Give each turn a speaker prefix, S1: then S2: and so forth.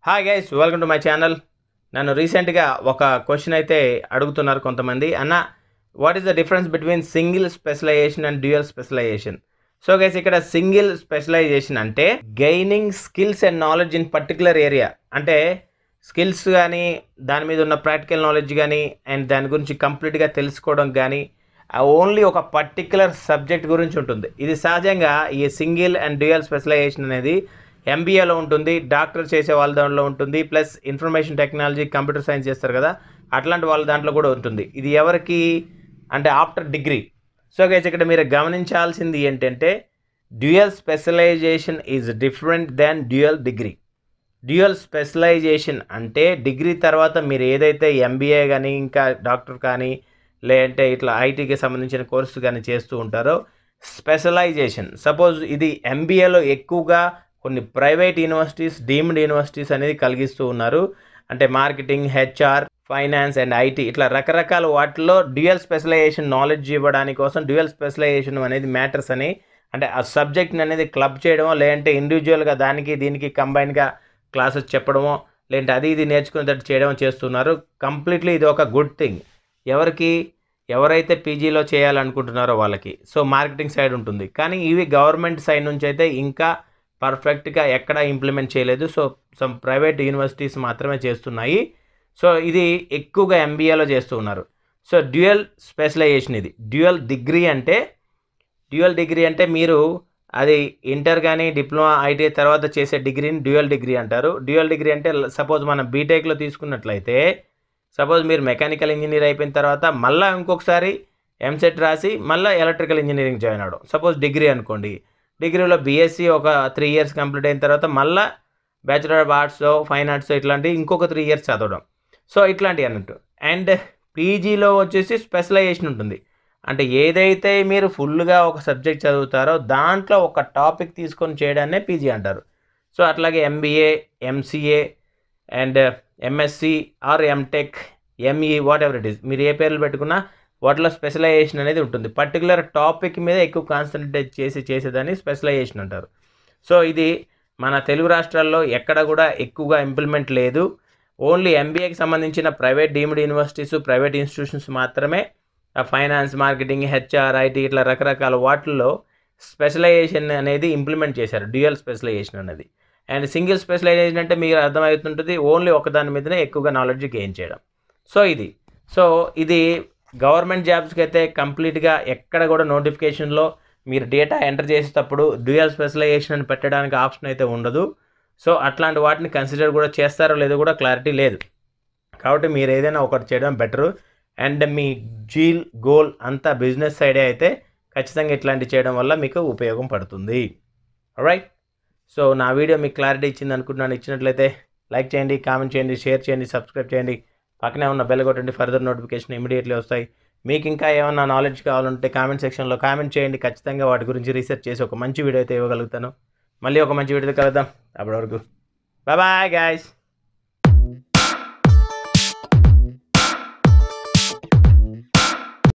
S1: hi guys welcome to my channel నన్ను రీసెంట్గా ఒక క్వశ్చన్ అయితే అడుగుతున్నారు కొంతమంది అన్న what is the difference between single specialization and dual specialization so guys ఇక్కడ సింగిల్ స్పెషలైజేషన్ అంటే gaining skills and knowledge in particular area అంటే స్కిల్స్ కానీ దాని మీద ఉన్న ప్రాక్టికల్ నాలెడ్జ్ కానీ అండ్ దాని గురించి కంప్లీట్గా తెలుసుకోవడం కానీ ఓన్లీ ఒక పర్టికులర్ సబ్జెక్ట్ గురించి ఉంటుంది ఇది సహజంగా ఈ సింగిల్ అండ్ డ్యూయల్ స్పెషలైజేషన్ అనేది ఎంబీఏలో ఉంటుంది డాక్టర్ చేసే వాళ్ళ దాంట్లో ఉంటుంది plus information technology computer science చేస్తారు కదా అట్లాంటి వాళ్ళ దాంట్లో కూడా ఉంటుంది ఇది ఎవరికి అంటే ఆఫ్టర్ డిగ్రీ సో గైస్ ఇక్కడ మీరు గమనించాల్సింది ఏంటంటే dual specialization is different than dual degree dual specialization అంటే డిగ్రీ తర్వాత మీరు ఏదైతే ఎంబీఏ కానీ ఇంకా డాక్టర్ కానీ లేదంటే ఇట్లా ఐటీకి సంబంధించిన కోర్సు కానీ చేస్తూ ఉంటారో స్పెషలైజేషన్ సపోజ్ ఇది ఎంబీఏలో ఎక్కువగా కొన్ని ప్రైవేట్ యూనివర్సిటీస్ డీమ్డ్ యూనివర్సిటీస్ అనేది కలిగిస్తూ ఉన్నారు అంటే marketing HR finance and IT ఇట్లా రకరకాల వాటిలో డ్యూయల్ స్పెషలైజేషన్ నాలెడ్జ్ ఇవ్వడానికి కోసం డ్యూయల్ స్పెషలైజేషన్ అనేది మ్యాటర్స్ అని అంటే ఆ సబ్జెక్ట్ని అనేది క్లబ్ చేయడమో లేదంటే ఇండివిజువల్గా దానికి దీనికి కంబైన్గా క్లాసెస్ చెప్పడమో లేదంటే అది ఇది నేర్చుకునేటట్టు చేయడం చేస్తున్నారు కంప్లీట్లీ ఇది ఒక గుడ్ థింగ్ ఎవరికి ఎవరైతే పీజీలో చేయాలనుకుంటున్నారో వాళ్ళకి సో మార్కెటింగ్ సైడ్ ఉంటుంది కానీ ఇవి గవర్నమెంట్ సైడ్ నుంచి అయితే ఇంకా పర్ఫెక్ట్గా ఎక్కడ ఇంప్లిమెంట్ చేయలేదు సో సమ్ ప్రైవేట్ యూనివర్సిటీస్ మాత్రమే చేస్తున్నాయి సో ఇది ఎక్కువగా ఎంబీఏలో చేస్తూ ఉన్నారు సో డ్యూయల్ స్పెషలైజేషన్ ఇది డ్యూయల్ డిగ్రీ అంటే డ్యూయల్ డిగ్రీ అంటే మీరు అది ఇంటర్ కానీ డిప్లొమా ఐటీ తర్వాత చేసే డిగ్రీని డ్యూయల్ డిగ్రీ అంటారు డ్యూయల్ డిగ్రీ అంటే సపోజ్ మనం బీటెక్లో తీసుకున్నట్లయితే సపోజ్ మీరు మెకానికల్ ఇంజనీర్ అయిపోయిన తర్వాత మళ్ళీ ఇంకొకసారి ఎంసెట్ రాసి మళ్ళీ ఎలక్ట్రికల్ ఇంజనీరింగ్ జాయిన్ అవ్వడం సపోజ్ డిగ్రీ అనుకోండి డిగ్రీలో బీఎస్సీ ఒక త్రీ ఇయర్స్ కంప్లీట్ అయిన తర్వాత మళ్ళీ bachelor of arts fine arts ఇట్లాంటివి ఇంకొక త్రీ ఇయర్స్ చదవడం సో ఇట్లాంటివి అన్నట్టు అండ్ పీజీలో వచ్చేసి స్పెషలైజేషన్ ఉంటుంది అంటే ఏదైతే మీరు ఫుల్గా ఒక సబ్జెక్ట్ చదువుతారో దాంట్లో ఒక టాపిక్ తీసుకొని చేయడాన్నే పీజీ అంటారు సో అట్లాగే MBA MCA and MSc or MTech ME whatever it is మీరు ఏ పేర్లు పెట్టుకున్నా వాటిలో స్పెషలైజేషన్ అనేది ఉంటుంది పర్టికులర్ టాపిక్ మీద ఎక్కువ కాన్సన్ట్రేట్ చేసి చేసేదాన్ని స్పెషలైజేషన్ అంటారు సో ఇది మన తెలుగు రాష్ట్రాల్లో ఎక్కడ కూడా ఎక్కువగా ఇంప్లిమెంట్ లేదు ఓన్లీ ఎంబీఏకి సంబంధించిన private deemed universities private institutions మాత్రమే ఫైనాన్స్ మార్కెటింగ్ హెచ్ఆర్ ఐటీ ఇట్లా రకరకాల వాటిల్లో స్పెషలైజేషన్ అనేది ఇంప్లిమెంట్ చేశారు డ్యూయల్ స్పెషలైజేషన్ అనేది అండ్ సింగిల్ స్పెషలైజేషన్ అంటే మీకు అర్థమవుతుంటుంది ఓన్లీ ఒకదాని మీదనే ఎక్కువగా నాలెడ్జ్ గెయిన్ చేయడం సో ఇది సో ఇది గవర్నమెంట్ జాబ్స్కి అయితే కంప్లీట్గా ఎక్కడ కూడా నోటిఫికేషన్లో మీరు డేటా ఎంటర్ చేసేటప్పుడు డ్యూయల్ స్పెషలైజేషన్ అని పెట్టడానికి ఆప్షన్ అయితే ఉండదు సో అట్లాంటి వాటిని కన్సిడర్ కూడా చేస్తారో లేదో కూడా క్లారిటీ లేదు కాబట్టి మీరు ఏదైనా ఒకటి చేయడం బెటరు అండ్ మీ జీల్ గోల్ అంతా బిజినెస్ సైడే అయితే ఖచ్చితంగా ఇట్లాంటివి చేయడం వల్ల మీకు ఉపయోగం పడుతుంది రైట్ సో నా వీడియో మీకు క్లారిటీ ఇచ్చింది అనుకుంటున్నాను ఇచ్చినట్లయితే లైక్ చేయండి కామెంట్ చేయండి షేర్ చేయండి సబ్స్క్రైబ్ చేయండి పక్కనే ఉన్న బెల్ కొట్టండి ఫర్దర్ నోటిఫికేషన్ ఇమీడియట్లీ వస్తాయి మీకు ఇంకా ఏమన్నా నాలెడ్జ్ కావాలంటే కామెంట్ సెక్షన్లో కామెంట్ చేయండి ఖచ్చితంగా వాటి గురించి రీసెర్చ్ చేసి ఒక మంచి వీడియో అయితే ఇవ్వగలుగుతాను మళ్ళీ ఒక మంచి వీడియో కలుద్దాం అప్పటి వరకు బాయ్ గాయస్